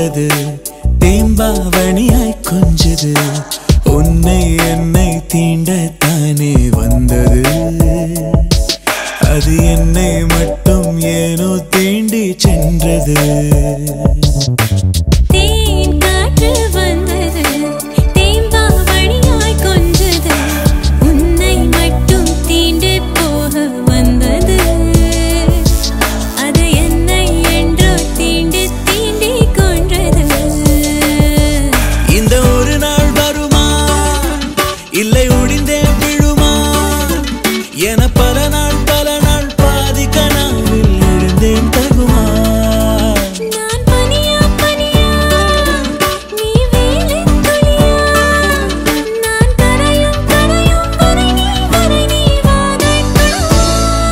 வந்தது தேம்பாவணியாய் கொஞ்சது உன்னை என்னை தீண்டத்தானே வந்தது அது என்னை மட்டும் ஏனோ தீண்டி சென்றது தேன் காற்று வந்தது தேம்பாவணியாய் கொஞ்சது உன்னை மட்டும் தீண்டு போக வந்தது அது என்னை என்றோ தீண்டு தீண்டி கொன்றது இந்த ஒரு நாள் வருமா இல்லை ஒடிந்தே விழுமா என பல நாள் பல நாள் பாதி கனாவில் எழுந்தேன் தகுமா நான் பனியா பனியா நீ வேலின் துளியா நான் கரையும் கரையும் வரை நீ வரை நீ வாதைக்கணுமா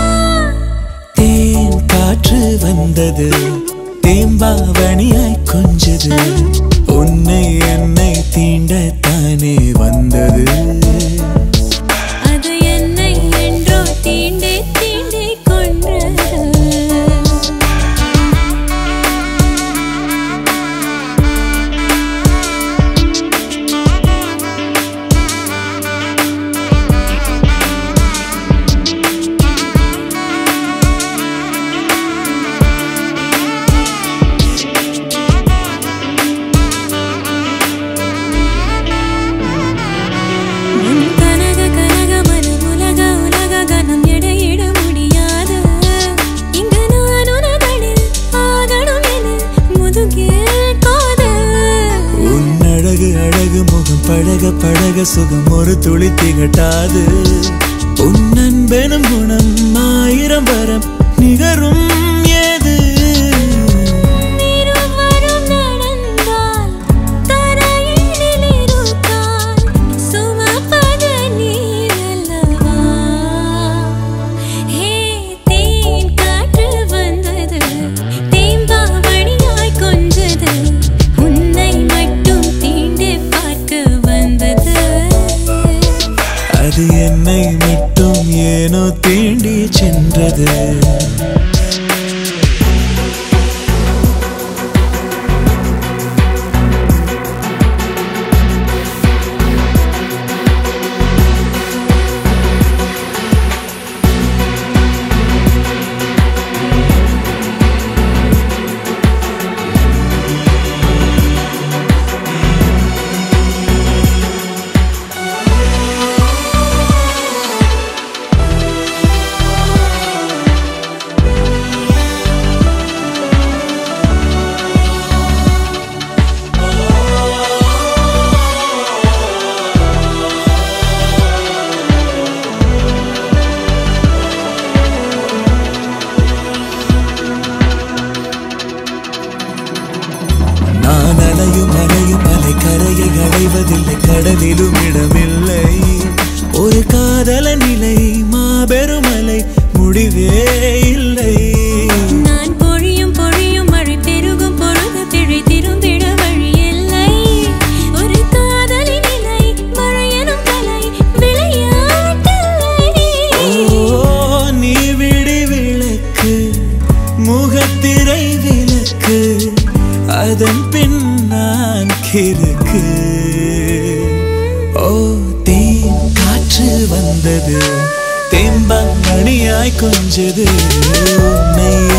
தேன் காற்று வந்தது தேம்பாவணியாய் கொஞ்சது உன்னை என்னை தீண்டத்தானே வந்தது அது என்னை என்றோ தீண்டி தீண்டி கொன்றது உன் கனக கனக மனம் உலக உலக கனம் எடையிட முடியாது இங்கு நான் உனதனில் ஆகணும் என முதுகில் காதல் உன் அழகு அழகு முகம் பழக பழக சுகம் ஒரு துளி திகட்டாது உன் அன்பெனும் குணம் ஆயிரம் வரம் நிகரும் ஏது இருவரும் நடந்தால் தரையினில் இருக்கால் சுமப்பது நீரல்லவா ஹே தேன் காற்று வந்தது தேம்பாவணியாய் கொஞ்சது உன்னை மட்டும் தீண்டு பார்க்க வந்தது அது என்னை மட்டும் ஏனோ தீண்டி சென்றது நான் அலையும் அலையும் அலை கரையை அடைவதில்லை கடலிலும் இடமில்லை ஒரு காதல நிலை மாபெரும் அலை முடிவே இல்லை நான் பொழியும் பொழியும் மழை பெருகும் பொழுது பிழை திரும்பிட வழி இல்லை ஒரு காதலின் நிலை மழையனும் கலை விளையாட்டில்லை ஓ நீ விடி விளக்கு முகத்திரை விளக்கு அதன் பின் நான் கிறுக்கு ஓ தேன் காற்று வந்தது தேம்பாங்கணியாய் கொஞ்சது உன்னை